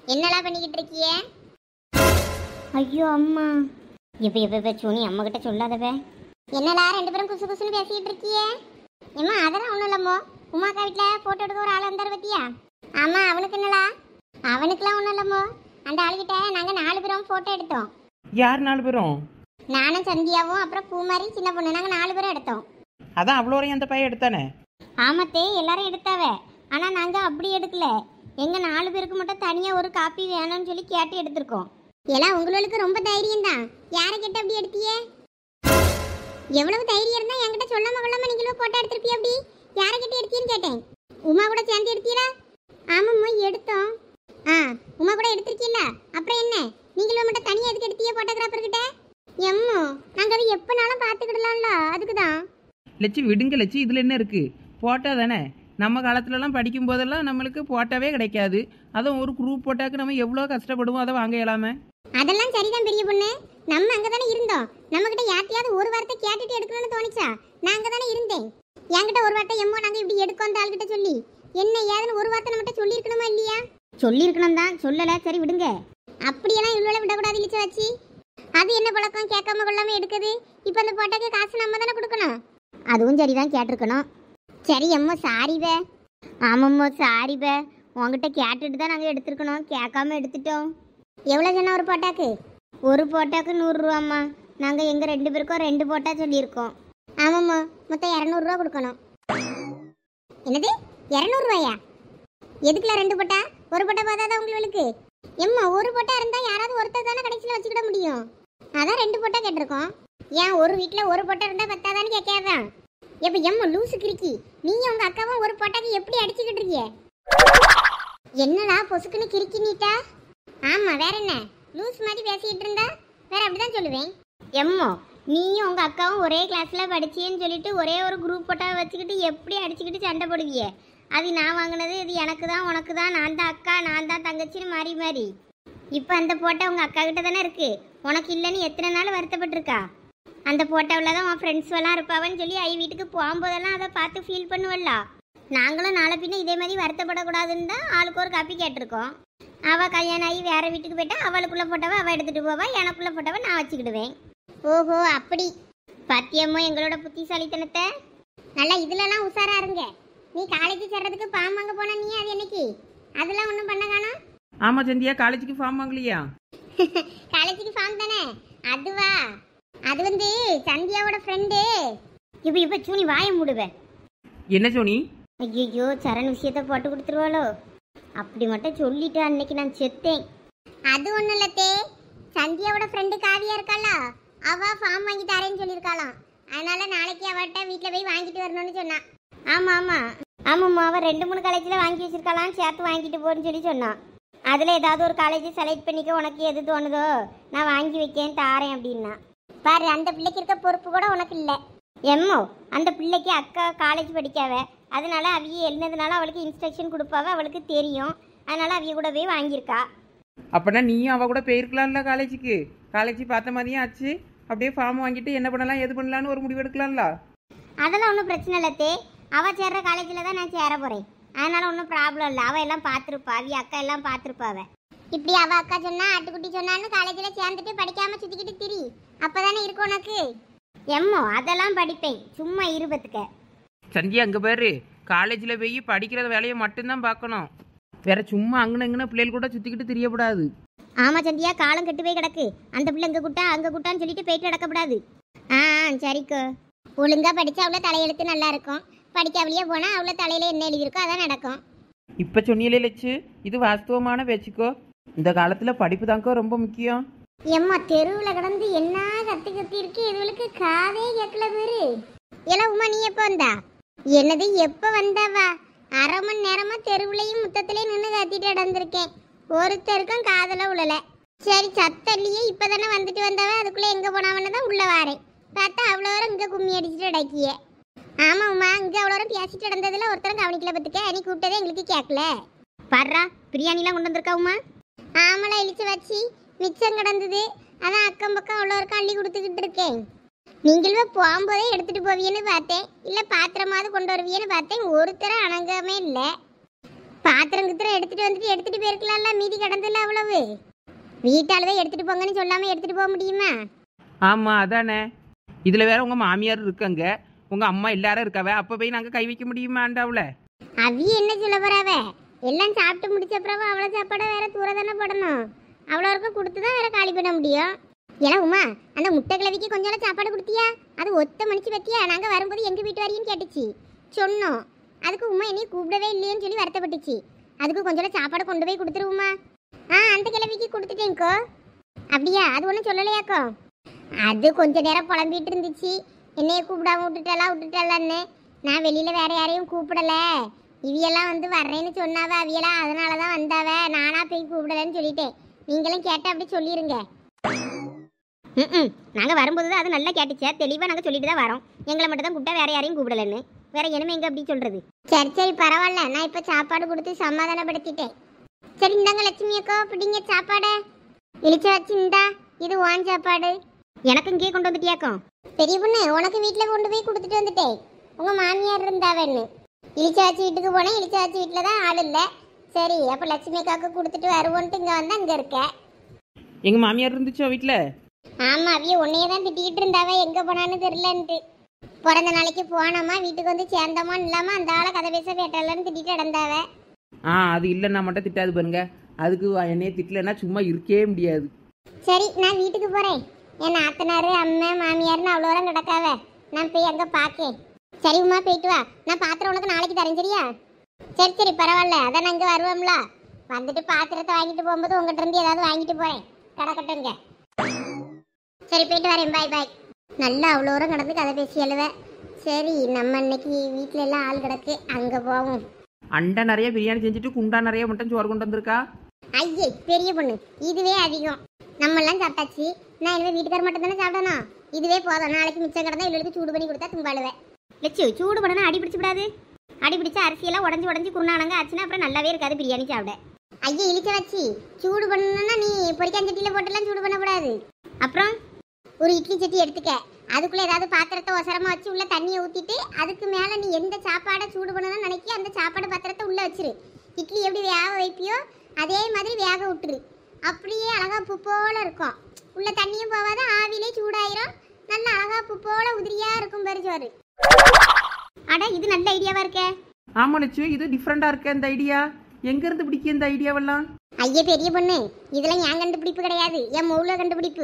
என்னடா பண்ணிக்கிட்டு இருக்கிய ஐயோ அம்மா இப்ப இப்ப இப்ப சோனி அம்மா கிட்ட சொல்லாதவே என்னடா ரெண்டு பேரும் குசு குசுன்னு பேசிக்கிட்டு இருக்கியே ஏம்மா அதெல்லாம் ஒண்ணும் இல்லம்மோ உமாக்கா வீட்ல போட்டோ எடுக்க ஒரு ஆள் வந்தார் பத்தியா ஆமா அவனுக்கு என்னடா அவனுக்குலாம் ஒண்ணும் இல்லம்மோ அந்த ஆளுகிட்ட நாங்க நாலு பேரும் போட்டோ எடுத்தோம் யார் நாலு பேரும் நானும் சந்தியாவும் அப்புறம் பூமாரி சின்ன பொண்ணு நாங்க நாலு பேரும் எடுத்தோம் அதான் அவ்வளோ வரையும் அந்த பையன் எடுத்தானே ஆமத்தே எல்லாரும் எடுத்தாவ ஆனா நாங்க அப்படி எடுக்கல எங்க நாலு பேருக்கு மட்டும் தனியா ஒரு காப்பி வேணும்னு சொல்லி கேட்டு எடுத்திருக்கோம் எல்லாம் உங்களுக்கு ரொம்ப தைரியம் தான் யாரை கேட்டு அப்படி எடுத்தியே எவ்வளவு தைரியம் இருந்தா என்கிட்ட சொல்லாம கொள்ளாம நீங்களும் போட்டோ எடுத்திருப்பிய அப்படி யாரை கேட்டு எடுத்தீன்னு கேட்டேன் உமா கூட சேர்ந்து எடுத்தீரா ஆமாம்மா எடுத்தோம் ஆ உமா கூட எடுத்திருக்கீல்ல அப்புறம் என்ன நீங்களும் மட்டும் தனியா எதுக்கு எடுத்தீங்க போட்டோகிராஃபர் கிட்ட எம்மோ நாங்க அதை எப்பனாலும் பார்த்துக்கிடலாம்ல அதுக்கு தான் லட்சி விடுங்க லட்சி இதில் என்ன இருக்குது போட்டா தானே நம்ம காலத்துலலாம் படிக்கும் போதெல்லாம் நம்மளுக்கு போட்டாவே கிடைக்காது அதுவும் ஒரு குரூப் போட்டாக்கு நம்ம எவ்வளோ கஷ்டப்படுவோம் அதை வாங்க இயலாம அதெல்லாம் சரிதான் பெரிய பொண்ணு நம்ம அங்கதானே இருந்தோம் நம்ம கிட்ட யார்ட்டையாவது ஒரு வார்த்தை கேட்டுட்டு எடுக்கணும்னு தோணுச்சா நான் அங்கதானே இருந்தேன் என்கிட்ட ஒரு வார்த்தை எம்மோ நாங்க இப்படி எடுக்கோம் அந்த ஆள்கிட்ட சொல்லி என்ன ஏதுன்னு ஒரு வார்த்தை நம்மகிட்ட சொல்லியிருக்கணுமா இல்லையா சொல்லியிருக்கணும் தான் சொல்லல சரி விடுங்க அப்படியெல்லாம் இவ்வளோ விடக்கூடாது இழிச்ச வச்சு அது என்ன பழக்கம் கேட்காம கொள்ளாம எடுக்குது இப்போ அந்த போட்டாக்கு காசு நம்ம தானே கொடுக்கணும் அதுவும் சரிதான் கேட்டிருக்கணும் சரி அம்மா சாரி பே ஆமாம்மா சாரி பே உங்ககிட்ட கேட்டுட்டு தான் நாங்கள் எடுத்திருக்கணும் கேட்காம எடுத்துட்டோம் எவ்வளோ சொன்ன ஒரு போட்டாக்கு ஒரு போட்டாக்கு நூறுரூவாம்மா நாங்கள் எங்கள் ரெண்டு பேருக்கும் ரெண்டு போட்டா சொல்லியிருக்கோம் ஆமாம்மா மொத்தம் இரநூறுவா கொடுக்கணும் என்னது இரநூறுவாயா எதுக்குல ரெண்டு போட்டா ஒரு போட்டா பார்த்தாதான் உங்களுக்கு எம்மா ஒரு போட்டா இருந்தால் யாராவது ஒருத்தர் தானே கடைசியில் வச்சுக்கிட முடியும் அதான் ரெண்டு போட்டா கேட்டிருக்கோம் ஏன் ஒரு வீட்டில் ஒரு போட்டா இருந்தால் பத்தாதான்னு கேட்காதான் எப்ப எம்மா லூசு கிறுக்கி நீயும் உங்க அக்காவும் ஒரு போட்டாக்கு எப்படி அடிச்சுக்கிட்டு இருக்கீங்க என்னடா பொசுக்குன்னு கிறுக்கி நீட்டா ஆமா வேற என்ன லூஸ் மாதிரி பேசிக்கிட்டு இருந்தா வேற அப்படிதான் சொல்லுவேன் எம்மோ நீயும் உங்க அக்காவும் ஒரே கிளாஸ்ல படிச்சியேன்னு சொல்லிட்டு ஒரே ஒரு குரூப் போட்டா வச்சுக்கிட்டு எப்படி அடிச்சுக்கிட்டு சண்டை போடுவிய அது நான் வாங்கினது இது எனக்கு தான் உனக்கு தான் நான் தான் அக்கா நான் தான் தங்கச்சின்னு மாறி மாறி இப்போ அந்த போட்டோ உங்க அக்கா கிட்ட தானே இருக்கு உனக்கு இல்லைன்னு எத்தனை நாள் வருத்தப்பட்டிருக்கா அந்த போட்டோவில் தான் உன் ஃப்ரெண்ட்ஸ் எல்லாம் இருப்பாவன்னு சொல்லி ஐ வீட்டுக்கு போகும்போதெல்லாம் அதை பார்த்து ஃபீல் பண்ணுவல்ல நாங்களும் நாளை பின்ன இதே மாதிரி வருத்தப்படக்கூடாதுன்னு தான் ஆளுக்கு ஒரு காப்பி கேட்டிருக்கோம் அவள் கல்யாணம் ஆகி வேற வீட்டுக்கு போயிட்டா அவளுக்குள்ள போட்டோவை அவள் எடுத்துட்டு போவா எனக்குள்ள போட்டோவை நான் வச்சுக்கிடுவேன் ஓஹோ அப்படி பத்தியம்மோ எங்களோட புத்திசாலித்தனத்தை நல்லா இதுலலாம் உஷாரா இருங்க நீ காலேஜ் சேர்றதுக்கு பாம் வாங்க போன நீ அது என்னைக்கு அதெல்லாம் ஒன்றும் பண்ண காணோம் ஆமாம் சந்தியா காலேஜுக்கு ஃபார்ம் வாங்கலையா காலேஜுக்கு ஃபார்ம் தானே அதுவா அது வந்து சந்தியாவோட ஃப்ரெண்டு இப்போ இப்போ சூனி வாயை மூடுவேன் என்ன சோனி ஐயோ சரண் விஷயத்த போட்டு கொடுத்துருவாளோ அப்படி மட்டும் சொல்லிட்டு அன்னைக்கு நான் செத்தேன் அது ஒன்றும் இல்லத்தே சந்தியாவோட ஃப்ரெண்டு காவியா இருக்காளா அவ ஃபார்ம் வாங்கி தரேன்னு சொல்லியிருக்காளாம் அதனால நாளைக்கு அவட்ட வீட்டில் போய் வாங்கிட்டு வரணும்னு சொன்னான் ஆமாம் ஆமாம் ஆமாம்மா அவள் ரெண்டு மூணு காலேஜில் வாங்கி வச்சிருக்காளாம் சேர்த்து வாங்கிட்டு போன்னு சொல்லி சொன்னான் அதில் ஏதாவது ஒரு காலேஜ் செலக்ட் பண்ணிக்க உனக்கு எது தோணுதோ நான் வாங்கி வைக்கேன் தாரேன் அப்படின்னா பாரு அந்த பிள்ளைக்கு இருக்க பொறுப்பு கூட உனக்கு இல்லை எம்மோ அந்த பிள்ளைக்கு அக்கா காலேஜ் படிக்காவ அதனால அவிய எழுந்ததுனால அவளுக்கு இன்ஸ்ட்ரக்ஷன் கொடுப்பாவ அவளுக்கு தெரியும் அதனால அவிய கூட போய் வாங்கியிருக்கா அப்போனா நீயும் அவ கூட போயிருக்கலாம்ல காலேஜுக்கு காலேஜ் பார்த்த மாதிரியும் ஆச்சு அப்படியே ஃபார்ம் வாங்கிட்டு என்ன பண்ணலாம் எது பண்ணலான்னு ஒரு முடிவு எடுக்கலாம்ல அதெல்லாம் ஒன்றும் பிரச்சனை இல்லை தே அவள் சேர்ற காலேஜில் தான் நான் சேர போகிறேன் அதனால ஒன்றும் ப்ராப்ளம் இல்லை அவள் எல்லாம் பார்த்துருப்பா அவி அக்கா எல்லாம் பார்த்துருப்பாவ இப்படி அவ அக்கா சொன்னா ஆட்டுக்குட்டி சொன்னான்னு காலேஜில் சேர்ந்துட்டு படிக்காம சுற்றிக்கிட்டு திரி அப்போதானே இருக்கும் உனக்கு எம்மோ அதெல்லாம் படிப்பேன் சும்மா இருபத்துக்க சந்தியா அங்கே பாரு காலேஜில் போய் படிக்கிற வேலையை மட்டும்தான் பார்க்கணும் வேற சும்மா அங்கன இங்கன பிள்ளைகள் கூட சுற்றிக்கிட்டு தெரியக்கூடாது ஆமா சந்தியா காலம் கெட்டு போய் கிடக்கு அந்த பிள்ளை இங்க குட்டா அங்க குட்டான்னு சொல்லிட்டு போயிட்டு நடக்கப்படாது ஆ ஆ, சரிக்கோ ஒழுங்கா படிச்சா அவ்வளோ தலையெழுத்து நல்லா இருக்கும் படிக்காமலேயே போனா அவ்வளோ தலையில என்ன எழுதியிருக்கோ அதான் நடக்கும் இப்போ சொன்னியிலே லட்சு இது வாஸ்தவமான பேச்சுக்கோ இந்த காலத்தில் படிப்பு தாங்கோ ரொம்ப முக்கியம் எம்மா தெருவில் கிடந்து என்ன கத்தி கத்தி இருக்கு இதுகளுக்கு காதே கேட்கல பேரு எல்லாம் உமா நீ எப்போ வந்தா என்னது எப்போ வந்தாவா அரை மணி நேரமா தெருவுலையும் முத்தத்திலையும் நின்று கத்திட்டு நடந்திருக்கேன் ஒருத்தருக்கும் காதல உழல சரி சத்தல்லையே இப்பதானே வந்துட்டு வந்தாவ அதுக்குள்ள எங்க போனாவன்னு தான் உள்ள வாரேன் பார்த்தா அவ்வளோ நேரம் இங்க கும்மி அடிச்சுட்டு அடக்கிய ஆமா உமா இங்க அவ்வளோ நேரம் பேசிட்டு நடந்ததுல ஒருத்தரும் கவனிக்கல பத்துக்க நீ கூப்பிட்டதே எங்களுக்கு கேட்கல பர்றா பிரியாணிலாம் கொண்டு வந்திருக்கா உமா ஆமலா இழிச்சு வச்சு மிச்சம் கிடந்தது அதான் அக்கம் பக்கம் அவ்வளோ இருக்கும் அள்ளி கொடுத்துக்கிட்டு இருக்கேன் நீங்களும் போகும்போதே எடுத்துட்டு போவீன்னு பார்த்தேன் இல்லை பாத்திரமாவது கொண்டு வருவீன்னு பார்த்தேன் ஒருத்தர அணங்கமே இல்லை பாத்திரம் கித்திரம் எடுத்துட்டு வந்துட்டு எடுத்துட்டு போயிருக்கலாம்ல மீதி கிடந்தல அவ்வளவு வீட்டாளவே எடுத்துட்டு போங்கன்னு சொல்லாம எடுத்துட்டு போக முடியுமா ஆமாம் அதானே இதில் வேற உங்கள் மாமியார் இருக்காங்க உங்கள் அம்மா எல்லாரும் இருக்காவ அப்போ போய் நாங்கள் கை வைக்க முடியுமாண்டாவில் அவிய என்ன சொல்ல போறாவ எல்லாம் சாப்பிட்டு முடிச்ச பிறகு அவ்வளோ சாப்பாடை வேற தூர தானே போடணும் அவ்வளோ இருக்க கொடுத்து தான் வேற காலி பண்ண முடியும் ஏன்னா உமா அந்த முட்டை கிழவிக்கு கொஞ்சம் சாப்பாடு கொடுத்தியா அது ஒத்த மணிச்சு பத்தியா நாங்கள் வரும்போது எங்கள் வீட்டு வரையும் கேட்டுச்சு சொன்னோம் அதுக்கு உமா என்னைய கூப்பிடவே இல்லையேன்னு சொல்லி வருத்தப்பட்டுச்சு அதுக்கு கொஞ்சம் சாப்பாடு கொண்டு போய் கொடுத்துருவோமா ஆ அந்த கிழவிக்கு கொடுத்துட்டேங்கோ அப்படியா அது ஒன்றும் சொல்லலையாக்கோ அது கொஞ்ச நேரம் புலம்பிட்டு இருந்துச்சு என்னைய கூப்பிடாம விட்டுட்டாளா விட்டுட்டாளான்னு நான் வெளியில வேற யாரையும் கூப்பிடல இவியெல்லாம் வந்து வர்றேன்னு சொன்னாவ அவியெல்லாம் அதனால தான் வந்தாவ நானா போய் கூப்பிடலன்னு சொல்லிட்டேன் நீங்களும் கேட்டா அப்படி சொல்லிருங்க ம் நாங்கள் வரும்போது தான் அது நல்லா கேட்டுச்சே தெளிவாக நாங்கள் சொல்லிட்டு தான் வரோம் எங்களை மட்டும் தான் கூப்பிட்டா வேற யாரையும் கூப்பிடலன்னு வேற என்னமே எங்க அப்படி சொல்றது சரி சரி பரவாயில்ல நான் இப்போ சாப்பாடு கொடுத்து சமாதானப்படுத்திட்டேன் சரி இந்தாங்க லட்சுமி அக்கா பிடிங்க சாப்பாடை இழிச்ச வச்சு இந்தா இது வான் சாப்பாடு எனக்கு இங்கே கொண்டு வந்துட்டியாக்கும் பெரிய பொண்ணு உனக்கு வீட்டில் கொண்டு போய் கொடுத்துட்டு வந்துட்டேன் உங்க மாமியார் இருந்தாவன்னு இளிச்சாச்சி வீட்டுக்கு போனேன் இளிச்சாச்சி வீட்டில் தான் ஆள் இல்லை சரி அப்போ லட்சுமி அக்காவுக்கு கொடுத்துட்டு வருவோன்ட்டு இங்கே வந்து அங்கே இருக்க எங்கள் மாமியார் இருந்துச்சோ வீட்டில் ஆமா அவிய உன்னையே தான் திட்டிக்கிட்டு இருந்தாவ எங்க போனான்னு தெரியலன்ட்டு பிறந்த நாளைக்கு போனோமா வீட்டுக்கு வந்து சேர்ந்தோமான்னு இல்லாம அந்த ஆளை கதை பேச கேட்டாலன்னு திட்டிட்டு நடந்தாவ ஆ அது இல்லைன்னா மட்டும் திட்டாது பாருங்க அதுக்கு என்னைய திட்டலைன்னா சும்மா இருக்கவே முடியாது சரி நான் வீட்டுக்கு போறேன் என் நாத்தனாரு அம்மா மாமியார்னு அவ்வளோ தூரம் கிடக்காவ நான் போய் அங்க பார்க்கேன் சரி உமா போயிட்டு வா நான் பாத்திரம் உனக்கு நாளைக்கு தரேன் சரியா சரி சரி பரவாயில்ல அதான் நான் இங்க வருவோம்ல வந்துட்டு பாத்திரத்தை வாங்கிட்டு போகும்போது உங்ககிட்ட இருந்து ஏதாவது வாங்கிட்டு போறேன் கடக்கட்டுங்க சரி போயிட்டு வரேன் பாய் பாய் நல்லா அவ்வளோ தூரம் கிடந்து கதை பேசி எழுவ சரி நம்ம இன்னைக்கு வீட்டில எல்லாம் ஆள் கிடக்கு அங்க போவோம் அண்டை நிறைய பிரியாணி செஞ்சுட்டு குண்டா நிறைய மட்டும் சோறு கொண்டு வந்திருக்கா ஐயே பெரிய பொண்ணு இதுவே அதிகம் நம்ம எல்லாம் சாப்பிட்டாச்சு நான் இனிமே வீட்டுக்கார மட்டும் தானே சாப்பிடணும் இதுவே போதும் நாளைக்கு மிச்சம் கிடந்தா இவளுக்கு சூடு பண்ணி கொடுத்தா தும்பாளுவேன் லட்சு சூடு பண்ணனா அடி பிடிச்சு விடாது அடி பிடிச்சா அரிசியெல்லாம் உடஞ்சி உடஞ்சி குருணானங்க ஆச்சுன்னா அப்புறம் நல்லாவே இருக்காது பிரியாணி சாப்பிட ஐயே இழிச்ச வச்சு சூடு பண்ணணும்னா நீ பொரிக்காஞ்சட்டியில் போட்டுலாம் சூடு பண்ணக்கூடாது அப்புறம் ஒரு இட்லி சட்டி எடுத்துக்க அதுக்குள்ள ஏதாவது பாத்திரத்தை ஒசரமா வச்சு உள்ள தண்ணியை ஊத்திட்டு அதுக்கு மேல நீ எந்த சாப்பாடை சூடு பண்ணணும்னு நினைக்கி அந்த சாப்பாடு பாத்திரத்தை உள்ள வச்சிரு இட்லி எப்படி வேக வைப்பியோ அதே மாதிரி வேக விட்டுரு அப்படியே அழகா பூ போல இருக்கும் உள்ள தண்ணியும் போகாத ஆவிலே சூடாயிரும் நல்ல அழகா பூ போல உதிரியா இருக்கும் பாரு சோறு அட இது நல்ல ஐடியாவா இருக்கே ஆமா லட்சு இது டிஃப்ரெண்டாக இருக்க இந்த ஐடியா எங்கேருந்து பிடிக்க இந்த ஐடியாவெல்லாம் ஐயே பெரிய பொண்ணு இதெல்லாம் என் கண்டுபிடிப்பு கிடையாது என் மௌல கண்டுபிடிப்பு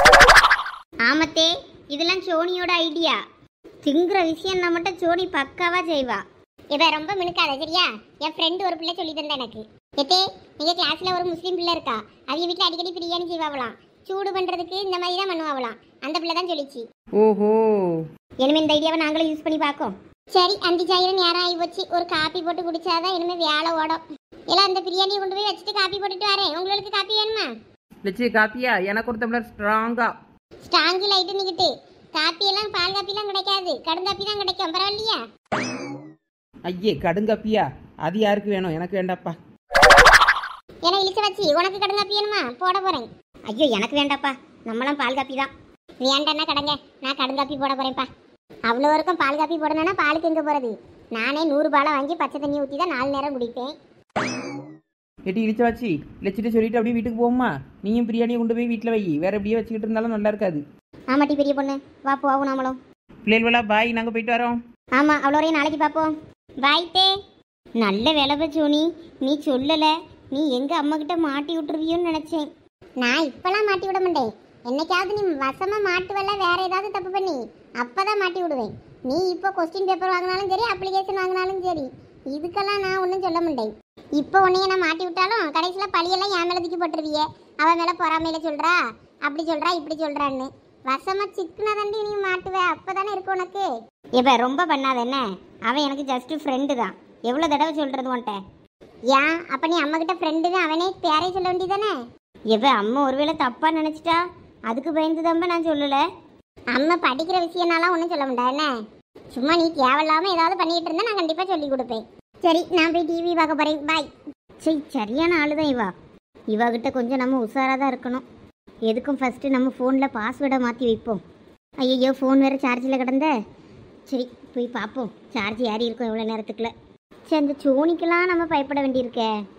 ஆமத்தே இதெல்லாம் சோனியோட ஐடியா திங்குற விஷயம் மட்டும் சோனி பக்காவா செய்வா இவ ரொம்ப மினுக்காத சரியா என் ஃப்ரெண்டு ஒரு பிள்ளை சொல்லி தந்தா எனக்கு எத்தே எங்க கிளாஸ்ல ஒரு முஸ்லீம் பிள்ளை இருக்கா அவங்க வீட்டுல அடிக்கடி பிரியாணி செய்வாங்களாம் சூடு பண்றதுக்கு இந்த மாதிரி தான் பண்ணுவாங்களாம் அந்த பிள்ளை தான் சொல்லிச்சு ஓஹோ இனிமே இந்த ஐடியாவை நாங்களும் யூஸ் பண்ணி பார்க்கோம் சரி அந்தி சாயிரம் நேரம் ஆகி போச்சு ஒரு காப்பி போட்டு குடிச்சாதான் இனிமே வேலை ஓடும் எல்லாம் அந்த பிரியாணியை கொண்டு போய் வச்சுட்டு காப்பி போட்டுட்டு வரேன் உங்களுக்கு காப்பி வேணுமா லட்சு காப்பியா எனக்கு ஒரு டம்ளர் ஸ்ட்ராங்கா ஸ்ட்ராங்கி லைட்டு நிக்கிட்டு காப்பி எல்லாம் பால் காப்பி எல்லாம் கிடைக்காது கடும் காப்பி தான் கிடைக்கும் பரவாயில்லையா ஐயே கடுங்காப்பியா அது யாருக்கு வேணும் எனக்கு வேண்டாப்பா ஏன்னா இழிச்ச வச்சு உனக்கு கடும் காப்பி வேணுமா போட போறேன் ஐயோ எனக்கு வேண்டாப்பா நம்மளாம் பால் காப்பி தான் வேண்டாம்னா கடங்க நான் கடும் காப்பி போட போறேன்ப்பா அவ்வளோ வரைக்கும் பால் காப்பி போடணும்னா பாலுக்கு எங்க போறது நானே நூறு பாலை வாங்கி பச்சை தண்ணி ஊற்றி தான் நாலு நேரம் குடிப்பேன் எட்டி இழிச்ச வச்சு லட்சிட்டு சொல்லிட்டு அப்படியே வீட்டுக்கு போகுமா நீயும் பிரியாணியை கொண்டு போய் வீட்டில் வை வேற எப்படியே வச்சுக்கிட்டு இருந்தாலும் நல்லா இருக்காது ஆமாட்டி பெரிய பொண்ணு வா போவோம் நாமளும் பிள்ளைகளா பாய் நாங்கள் போயிட்டு வரோம் ஆமா அவ்வளோரையும் நாளைக்கு பார்ப்போம் பாய்த்தே நல்ல வேலை சோனி நீ சொல்லல நீ எங்க அம்மா கிட்ட மாட்டி விட்டுருவியோன்னு நினைச்சேன் நான் இப்பெல்லாம் மாட்டி விட மாட்டேன் என்னைக்காவது நீ வசமா மாட்டுவல்ல வேற ஏதாவது தப்பு பண்ணி அப்பதான் மாட்டி விடுவேன் நீ இப்போ கொஸ்டின் பேப்பர் வாங்கினாலும் சரி அப்ளிகேஷன் வாங்கினாலும் சரி இதுக்கெல்லாம் நான் ஒன்றும் சொல்ல மாட்டேன் இப்போ உன்னைய நான் மாட்டி விட்டாலும் கடைசியில் பழியெல்லாம் என் மேலே தூக்கி போட்டுருவியே அவ மேலே பொறாமையில சொல்றா அப்படி சொல்றா இப்படி சொல்றான்னு வசமா சிக்கன தண்டி நீ மாட்டுவ அப்பதானே இருக்கு உனக்கு இப்ப ரொம்ப பண்ணாத என்ன அவன் எனக்கு ஜஸ்ட் ஃப்ரெண்டு தான் எவ்வளவு தடவை சொல்றது உன்ட்ட ஏன் அப்ப நீ அம்மா கிட்ட ஃப்ரெண்டு தான் அவனே பேரே சொல்ல வேண்டியதானே இப்ப அம்மா ஒருவேளை தப்பா நினைச்சிட்டா அதுக்கு பயந்து தம்ப நான் சொல்லல அம்மா படிக்கிற விஷயம்னாலாம் ஒன்றும் சொல்ல முடியாது என்ன சும்மா நீ தேவையில்லாம ஏதாவது பண்ணிட்டு இருந்தா நான் கண்டிப்பா சொல்லி கொடுப்பேன் சரி நான் போய் டிவி பார்க்க போறேன் பாய் சரி சரியான ஆளு தான் இவா இவகிட்ட கொஞ்சம் நம்ம உஷாராக தான் இருக்கணும் எதுக்கும் ஃபஸ்ட்டு நம்ம ஃபோனில் பாஸ்வேர்டை மாற்றி வைப்போம் ஐயோ ஃபோன் வேறு சார்ஜில் கிடந்த சரி போய் பார்ப்போம் சார்ஜ் ஏறி இருக்கும் எவ்வளோ நேரத்துக்குள்ள சரி அந்த சோனிக்கெல்லாம் நம்ம பயப்பட வேண்டியிருக்கே